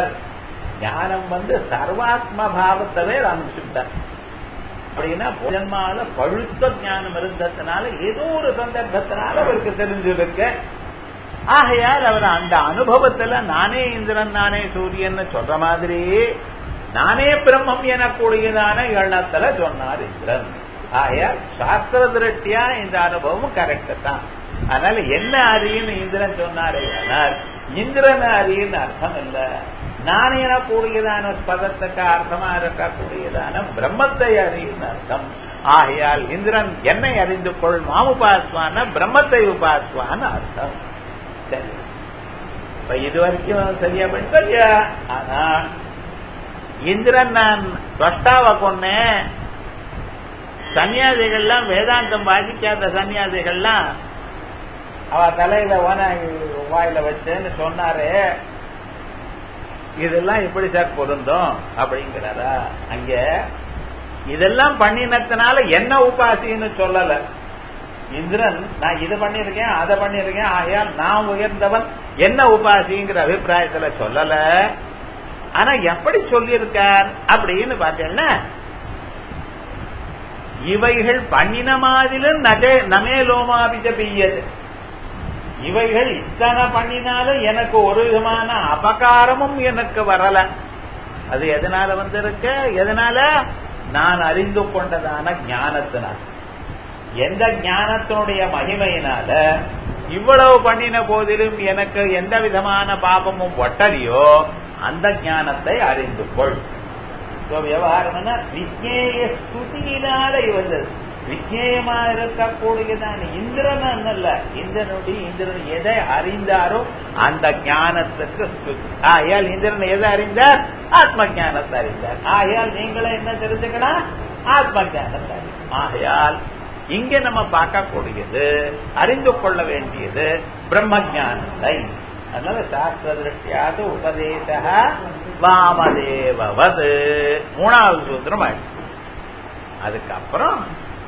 ஞானம் வந்து சர்வாத்ம பாவத்தவே அனுப்பிச்சுட்டார் அப்படின்னா ஜன்மால பழுத்த ஞானம் இருந்ததுனால ஏதோ ஒரு சந்தர்ப்பத்தினால அவருக்கு தெரிஞ்சிருக்கு ஆகையால் அவர் அந்த அனுபவத்துல நானே இந்திரன் நானே சூரியன் சொல்ற மாதிரி நானே பிரம்மம் எனக்கூடியதான எண்ணத்துல சொன்னார் இந்திரன் ஆகையால் சாஸ்திர திருஷ்டியா இந்த அனுபவம் கரெக்ட் தான் அதனால என்ன அறின்னு இந்திரன் சொன்னாரே ஆனால் இந்திரன் அறின்னு அர்த்தம் இல்ல நான் எனக்கூடியதான பதத்துக்கு அர்த்தமா இருக்கக்கூடியதான பிரம்மத்தை அறின்னு அர்த்தம் ஆகையால் இந்திரன் என்னை அறிந்து கொள் மாமுபாஸ்வான பிரம்மத்தை உபாஸ்வான்னு அர்த்தம் சரி இப்ப இது வரைக்கும் சரியா பண்ணியா ஆனா இந்திரன் நான் தொஷ்டாவை கொன்னேன் சன்னியாசிகள்லாம் வேதாந்தம் வாசிக்காத சன்னியாசிகள்லாம் அவ தலையில ஓனாய் வாயில வச்சேன்னு சொன்னாரு இதெல்லாம் எப்படி சார் பொருந்தும் அப்படிங்கிறாரா அங்க இதெல்லாம் பண்ணினத்தினால என்ன உபாசின்னு சொல்லல இந்திரன் நான் இது பண்ணிருக்கேன் அதை பண்ணிருக்கேன் ஆகையால் நான் உயர்ந்தவன் என்ன உபாசிங்கிற அபிப்பிராயத்துல சொல்லல ஆனா எப்படி சொல்லியிருக்கார் அப்படின்னு பார்த்தேன்னா இவைகள் பண்ணின மாதிலும் நகே நமே லோமாபிஜ பெய்யது இவைகள் இத்தனை பண்ணினாலும் எனக்கு ஒரு விதமான அபகாரமும் எனக்கு வரல அது எதனால வந்திருக்க எதனால நான் அறிந்து கொண்டதான ஞானத்தினால் எந்த ஞானத்தினுடைய மகிமையினால இவ்வளவு பண்ணின போதிலும் எனக்கு எந்த விதமான பாபமும் ஒட்டலையோ அந்த ஞானத்தை அறிந்து கொள் விவகாரம்னா விஜேய ஸ்துதியினால வந்தது விஜயமா இருக்கக்கூடியதான் இந்திரன் அல்ல இந்திரனுடைய இந்திரன் எதை அறிந்தாரோ அந்த ஞானத்துக்கு ஸ்துதி ஆகையால் இந்திரன் எதை அறிந்தார் ஆத்ம ஞானத்தை அறிந்தார் ஆகையால் நீங்களும் என்ன தெரிஞ்சுக்கணும் ஆத்ம ஞானத்தை ஆகையால் இங்க நம்ம பார்க்கக்கூடியது அறிந்து கொள்ள வேண்டியது பிரம்ம ஜானத்தை அதனால சாஸ்திர திருஷ்டியாது உபதேச வாமதேவது மூணாவது சூத்திரம் ஆயிடுச்சு அதுக்கப்புறம்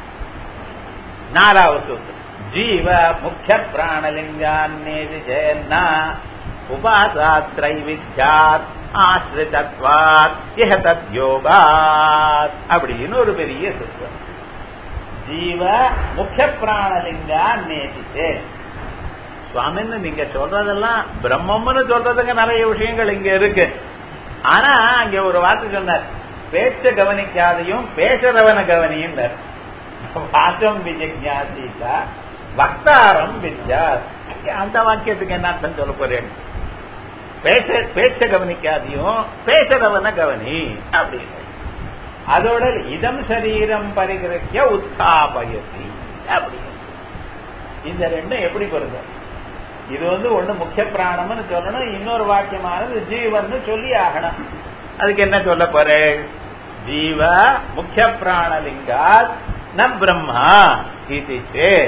நாலாவது சூத்திரம் ஜீவ முக்கிய பிராணலிங்கான்னேதி ஜெயன்னா உபாசாத்ரை வித்யாத் ஆசிரிதத்வாத் இஹ தத் யோகாத் அப்படின்னு ஒரு பெரிய சூத்திரம் ஜீவ முக்கிய பிராணலிங்கா நேசித்தே சுவாமின்னு நீங்க சொல்றதெல்லாம் பிரம்மம்னு சொல்றதுக்கு நிறைய விஷயங்கள் இங்க இருக்கு ஆனா அங்க ஒரு வார்த்தை சொன்னார் பேச்ச கவனிக்காதையும் பேசுறவன கவனியும் வாசம் விஜயாசிக்கா வக்தாரம் வித்யா அந்த வாக்கியத்துக்கு என்ன அர்த்தம் சொல்ல போறேன் பேச பேச்ச கவனிக்காதையும் பேசுறவன கவனி அப்படின்னு அதோட இதம் சரீரம் பரிகிரக்கிய உத்தாபயசி அப்படி இந்த ரெண்டும் எப்படி பொருந்தும் இது வந்து ஒண்ணு முக்கிய பிராணம்னு சொல்லணும் இன்னொரு வாக்கியமானது ஜீவன் சொல்லி ஆகணும் அதுக்கு என்ன சொல்ல போறேன் ஜீவ முக்கிய பிராணலிங்கா ந பிரம்மா இது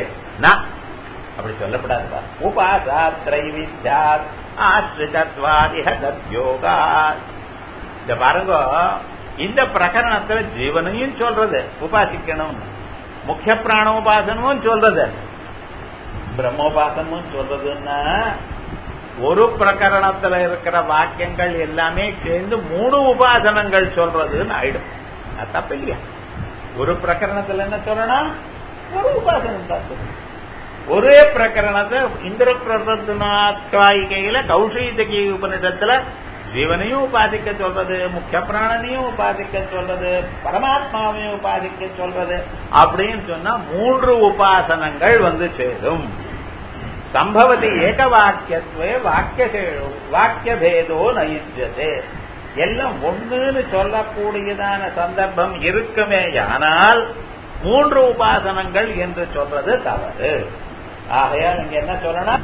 அப்படி சொல்லப்படாதுப்பா உபாசா திரைவித்யா ஆசிரிதத்வாதிக தத்யோகா இந்த பாருங்க இந்த பிரகரணத்துல ஜீவனையும் சொல்றது உபாசிக்கணும் முக்கிய பிராணோபாசனமும் சொல்றது பிரம்மோபாசனமும் சொல்றதுன்னா ஒரு பிரகரணத்துல இருக்கிற வாக்கியங்கள் எல்லாமே சேர்ந்து மூணு உபாசனங்கள் சொல்றதுன்னு ஆயிடும் அது தப்பு இல்லையா ஒரு பிரகரணத்துல என்ன சொல்லணும் ஒரு உபாசனம் தான் ஒரே பிரகரணத்தை இந்திர பிரபத்தினாத்வாயிகையில கௌஷிதகி உபனிஷத்துல ஜீவனையும் உபாதிக்க சொல்றது முக்கிய பிராணனையும் உபாதிக்க சொல்றது பரமாத்மாவையும் உபாதிக்க சொல்றது அப்படின்னு சொன்னா மூன்று உபாசனங்கள் வந்து சேரும் சம்பவதி ஏக வாக்கியத்துவே வாக்கிய வாக்கிய பேதோ நயிச்சதே எல்லாம் ஒண்ணுன்னு சொல்லக்கூடியதான சந்தர்ப்பம் இருக்குமே ஆனால் மூன்று உபாசனங்கள் என்று சொல்றது தவறு ஆகையால் நீங்க என்ன சொல்லணும்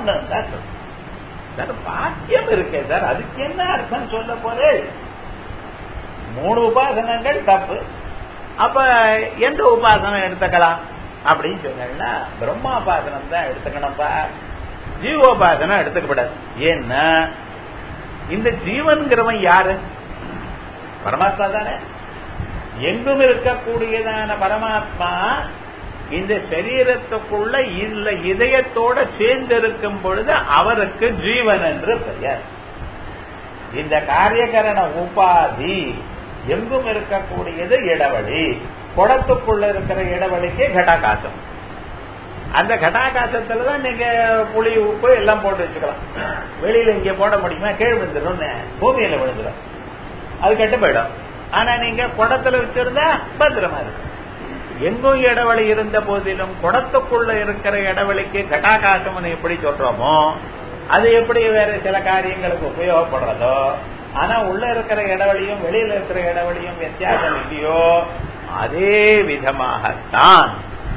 சார் வாக்கியம் இருக்கே சார் அதுக்கு என்ன அர்த்தம் சொல்ல போறே மூணு உபாசனங்கள் தப்பு அப்ப எந்த உபாசனம் எடுத்துக்கலாம் அப்படின்னு சொன்னா பிரம்மாபாசனம் தான் எடுத்துக்கணும்ப்பா ஜீவோபாசனம் எடுத்துக்கப்படாது ஏன்னா இந்த ஜீவன்கிறவன் யாரு பரமாத்மா தானே எங்கும் இருக்கக்கூடியதான பரமாத்மா இந்த சரீரத்துக்குள்ள இல்ல இதயத்தோட சேர்ந்திருக்கும் பொழுது அவருக்கு ஜீவன் என்று பெயர் இந்த காரியகரண உபாதி எங்கும் இருக்கக்கூடியது இடவழி குடத்துக்குள்ள இருக்கிற இடவழிக்கு கடாகாசம் அந்த கடாகாசத்துல தான் நீங்க புளி உப்பு எல்லாம் போட்டு வச்சுக்கலாம் வெளியில இங்க போட முடியுமா கீழ் விழுந்துடும் பூமியில விழுந்துடும் அது கெட்டு போயிடும் ஆனா நீங்க குடத்துல வச்சிருந்தா பத்திரமா இருக்கு எங்கும் இடவெளி இருந்த போதிலும் குடத்துக்குள்ள இருக்கிற இடவெளிக்கு கட்டாகாசம் எப்படி சொல்றோமோ அது எப்படி வேற சில காரியங்களுக்கு உபயோகப்படுறதோ ஆனா உள்ள இருக்கிற இடவெளியும் வெளியில இருக்கிற இடவெளியும் வித்தியாசம் இல்லையோ அதே விதமாகத்தான்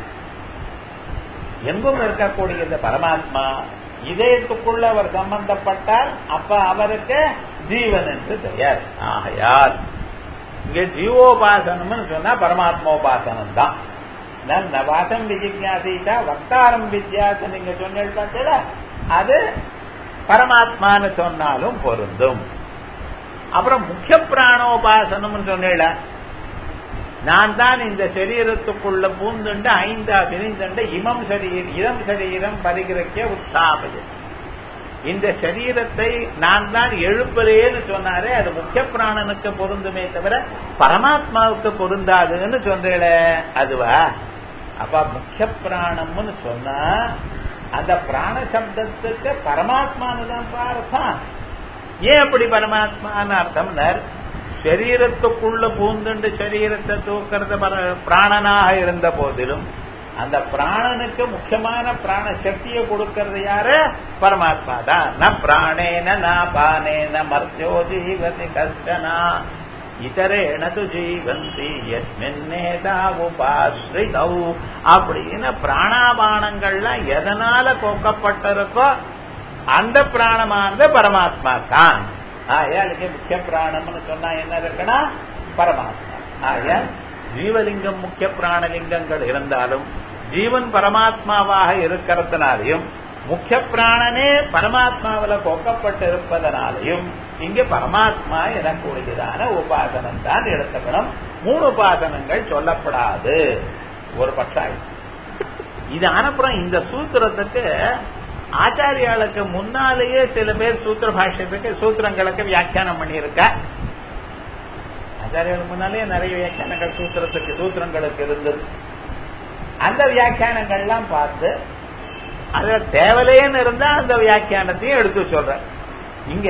எங்கும் இருக்கக்கூடிய இந்த பரமாத்மா இதயத்துக்குள்ள அவர் சம்பந்தப்பட்டால் அப்ப அவருக்கு ஜீவன் என்று பெயர் ஆகையால் இங்க ஜீவோபாசனம்னு சொன்னா பரமாத்மோபாசனம் தான் வாசம் விஜிஜாசிட்டா வக்தாரம் வித்யாசம் நீங்க சொன்ன அது பரமாத்மான்னு சொன்னாலும் பொருந்தும் அப்புறம் முக்கிய பிராணோபாசனம் சொன்னேல நான் தான் இந்த சரீரத்துக்குள்ள பூந்துண்டு ஐந்தா பிரிந்துண்டு இமம் சரீரம் இளம் சரீரம் பரிகிரக்க உத்தாபயம் இந்த சரீரத்தை நான் தான் எழுப்புறேன்னு சொன்னாரே அது முக்கிய பிராணனுக்கு பொருந்துமே தவிர பரமாத்மாவுக்கு பொருந்தாதுன்னு சொல்றேல அதுவா அப்ப முக்கிய பிராணம்னு சொன்னா அந்த பிராண சப்தத்துக்கு பரமாத்மானு தான் அர்த்தம் ஏன் அப்படி பரமாத்மான்னு அர்த்தம் சரீரத்துக்குள்ள பூந்துண்டு சரீரத்தை தூக்கிறது பிராணனாக இருந்த போதிலும் அந்த பிராணனுக்கு முக்கியமான பிராண சக்தியை கொடுக்கிறது யாரு பரமாத்மா தான் ந பிராணேன ந பானேன மர்த்தியோ ஜீவதி கஷ்டனா இதரேன து ஜீவந்தி எஸ்மின்னேதா உபாஸ்ரிதௌ அப்படின்னு பிராணாபானங்கள்லாம் எதனால கொக்கப்பட்டிருக்கோ அந்த பிராணமானது பரமாத்மா தான் ஆயாளுக்கு முக்கிய பிராணம்னு சொன்னா என்ன இருக்குன்னா பரமாத்மா ஆயால் ஜீவலிங்கம் முக்கிய பிராணலிங்கங்கள் இருந்தாலும் ஜீவன் பரமாத்மாவாக இருக்கிறதுனாலையும் முக்கிய பிராணனே பரமாத்மாவில் கொக்கப்பட்டு இருப்பதனாலையும் இங்க பரமாத்மா எனக்கூடியதான உபாசனம் தான் எடுத்துக்கணும் மூணு உபாசனங்கள் சொல்லப்படாது ஒரு பட்சம் இது அனுப்புறம் இந்த சூத்திரத்துக்கு ஆச்சாரியாளுக்கு முன்னாலேயே சில பேர் சூத்திர பாஷ்யத்துக்கு சூத்திரங்களுக்கு வியாக்கியானம் பண்ணியிருக்க ஆச்சாரியாளுக்கு முன்னாலேயே நிறைய வியாக்கியானங்கள் சூத்திரத்துக்கு சூத்திரங்களுக்கு இருந்தது அந்த வியாக்கியானங்கள்லாம் பார்த்து அதுல தேவலையன்னு இருந்தா அந்த வியாக்கியானத்தையும் எடுத்து சொல்ற இங்க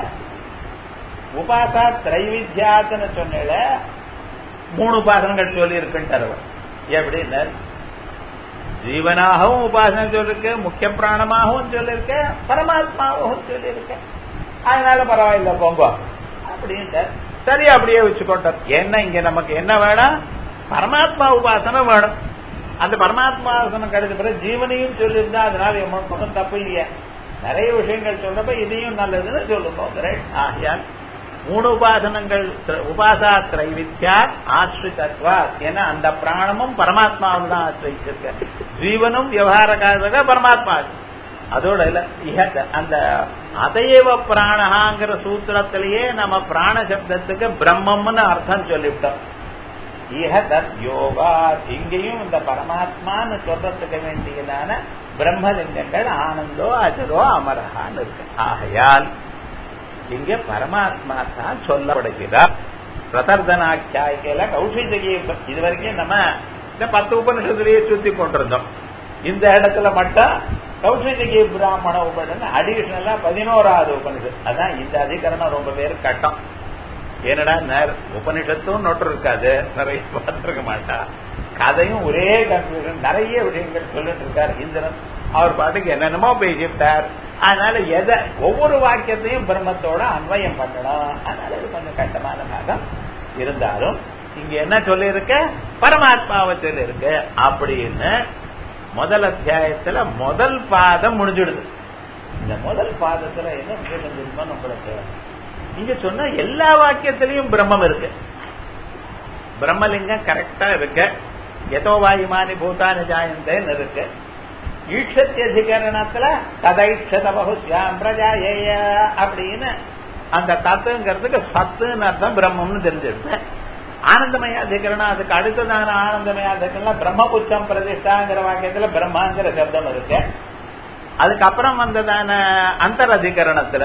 உபாசா திரைவித்யாத்துன்னு சொன்னல மூணு உபாசனங்கள் சொல்லி இருக்குன்றார் எப்படின்னு ஜீவனாகவும் உபாசனை சொல்லிருக்கு முக்கிய பிராணமாகவும் சொல்லிருக்க பரமாத்மாவும் சொல்லியிருக்க அதனால பரவாயில்ல போங்க அப்படின்ட்டு சரி அப்படியே வச்சுக்கொண்டார் என்ன இங்க நமக்கு என்ன வேணும் பரமாத்மா உபாசனை வேணும் அந்த பரமாத்மா உபாசனம் கிடைச்ச பிறகு ஜீவனையும் சொல்லியிருந்தா அதனால ஒன்றும் தப்பு இல்லையா நிறைய விஷயங்கள் சொல்றப்ப இதையும் நல்லதுன்னு சொல்லுங்க ஆகியால் மூணு உபாசனங்கள் உபாசா திரைவித்யா ஆசிரிதத்வா ஏன்னா அந்த பிராணமும் பரமாத்மாவில் தான் ஆசிரிச்சிருக்க ஜீவனும் விவகாரக்காரக பரமாத்மா அதோட இல்ல அந்த அதையவ பிராணகாங்கிற சூத்திரத்திலேயே நம்ம பிராண சப்தத்துக்கு பிரம்மம்னு அர்த்தம் சொல்லிவிட்டோம் இஹ தத் யோகா இங்கேயும் இந்த பரமாத்மான்னு சொல்றதுக்கு வேண்டியதான பிரம்மலிங்கங்கள் ஆனந்தோ அஜரோ அமரஹான்னு இருக்கு ஆகையால் இங்க பரமாத்மா தான் சொல்லப்படுகிறார் பிரதர்தனாக்கியாய்க்கையில கௌஷிதகிய இது வரைக்கும் நம்ம இந்த பத்து உபனிஷத்துலயே சுத்தி கொண்டிருந்தோம் இந்த இடத்துல மட்டும் கௌஷிதகிய பிராமண உபனிஷன் அடிஷனலா பதினோராவது உபனிஷத் அதான் இந்த அதிகரணம் ரொம்ப பேர் கட்டம் ஏனடா உபனிஷத்தும் நொட்டு இருக்காது நிறைய பார்த்திருக்க மாட்டா கதையும் ஒரே கன்ஃபியூஷன் நிறைய விஷயங்கள் சொல்லிட்டு இருக்காரு இந்திரன் அவர் பாட்டுக்கு என்னென்னமோ பேசிவிட்டார் அதனால எதை ஒவ்வொரு வாக்கியத்தையும் பிரம்மத்தோட அன்வயம் பண்ணணும் அதனால இது கொஞ்சம் கஷ்டமான பாகம் இருந்தாலும் இங்க என்ன சொல்லியிருக்க பரமாத்மாவை சொல்லியிருக்கு அப்படின்னு முதல் அத்தியாயத்துல முதல் பாதம் முடிஞ்சிடுது இந்த முதல் பாதத்துல என்ன விசேஷம் தெரியுமா உங்களுக்கு இங்க சொன்ன எல்லா வாக்கியத்திலையும் பிரம்மம் இருக்கு பிரம்மலிங்கம் கரெக்டா இருக்கு எதோ வாயுமானி பூதானி ஜாயந்தேன்னு இருக்கு ஈட்சத்தியதிகரணத்துல கதைட்சத பகுஷ்யாம் பிரஜாயேய அப்படின்னு அந்த தத்துங்கிறதுக்கு சத்துன்னு அர்த்தம் பிரம்மம்னு தெரிஞ்சிருக்கு ஆனந்தமய அதிகரணம் அதுக்கு அடுத்ததான ஆனந்தமய அதிகரணம் பிரம்மபுத்தம் பிரதிஷ்டாங்கிற வாக்கியத்துல பிரம்மாங்கிற சப்தம் இருக்கு அதுக்கப்புறம் வந்ததான அந்தர் அதிகரணத்துல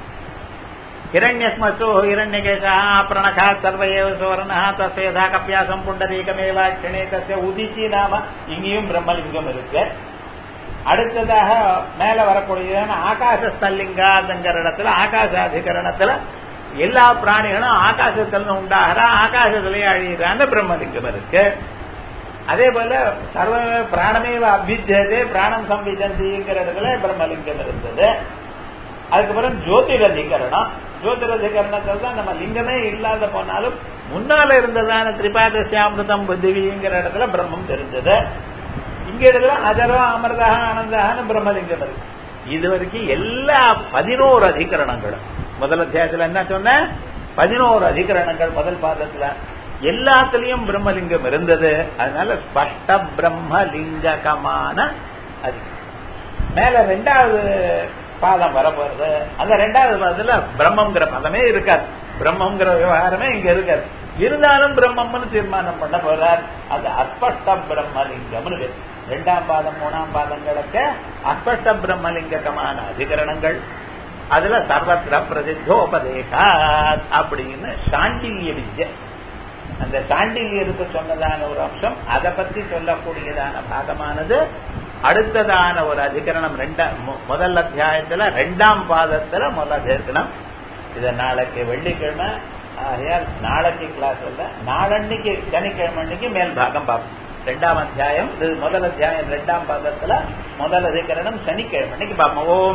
हिरण्यस्मसो हिरण्यकेशः प्रणखः सर्वैव सुवर्णः तस्य यथा कप्यासம் புண்டரீகமேவாட்சணே தस्य உதிச்சி நாம இங்கேயும் பிரம்மலிங்கம் இருக்கு அடுத்ததாக மேல வரக்கூடியதான ஆகாசஸ்தல்லிங்காதுங்கிற இடத்துல ஆகாசாதிகரணத்துல எல்லா பிராணிகளும் ஆகாசத்துல உண்டாகிறா ஆகாசத்திலேயே அழிகிறான்னு பிரம்மலிங்கம் இருக்கு அதே போல சர்வ பிராணமேவ அபிஜதே பிராணம் சம்விஜந்திங்கிற இடத்துல பிரம்மலிங்கம் இருந்தது அதுக்கப்புறம் ஜோதிரதிகரணம் ஜோதிரதிகரணத்தில் தான் நம்ம லிங்கமே இல்லாத போனாலும் முன்னால இருந்ததான திரிபாதசியாமிருதம் புத்திவிங்கிற இடத்துல பிரம்மம் தெரிஞ்சது இங்க இடத்துல அஜரோ அமிர்தா ஆனந்தான்னு பிரம்மலிங்கம் இருக்கு இது வரைக்கும் எல்லா பதினோரு அதிகரணங்களும் முதல் அத்தியாயத்துல என்ன சொன்ன பதினோரு அதிகரணங்கள் முதல் பாதத்துல எல்லாத்துலயும் பிரம்மலிங்கம் இருந்தது அதனால ஸ்பஷ்ட பிரம்மலிங்ககமான அதிகம் மேல ரெண்டாவது பாதம் வரப்போறது அந்த ரெண்டாவது பாதத்துல பிரம்மங்கிற பதமே இருக்காது பிரம்மங்கிற விவகாரமே இங்க இருக்காது இருந்தாலும் பிரம்மம்னு தீர்மானம் பண்ண போறார் அது அஸ்பஷ்ட பிரம்மலிங்கம்னு பேர் ரெண்டாம் பாதம் மூணாம் பாதங்களுக்கு அஸ்பஷ்ட பிரம்மலிங்ககமான அதிகரணங்கள் அதுல சர்வத்திர பிரதித்தோபதேசா அப்படின்னு சாண்டில்ய வித்யை அந்த சாண்டில்யருக்கு சொன்னதான ஒரு அம்சம் அதை பத்தி சொல்லக்கூடியதான பாகமானது அடுத்ததான ஒரு அதிகரணம் ரெண்டா முதல் அத்தியாயத்துல ரெண்டாம் பாதத்துல முதல் சேர்க்கணும் இத நாளைக்கு வெள்ளிக்கிழமை ஆகையால் நாளைக்கு கிளாஸ் இல்ல நாளன்னைக்கு சனிக்கிழமை அன்னைக்கு மேல் பாகம் பார்ப்போம் ரெண்டாம் அத்தியாயம் இது முதல் அத்தியாயம் ரெண்டாம் பாகத்துல முதல் அதிகரணம் சனிக்கிழமை இன்னைக்கு பாப்போம் ஓம்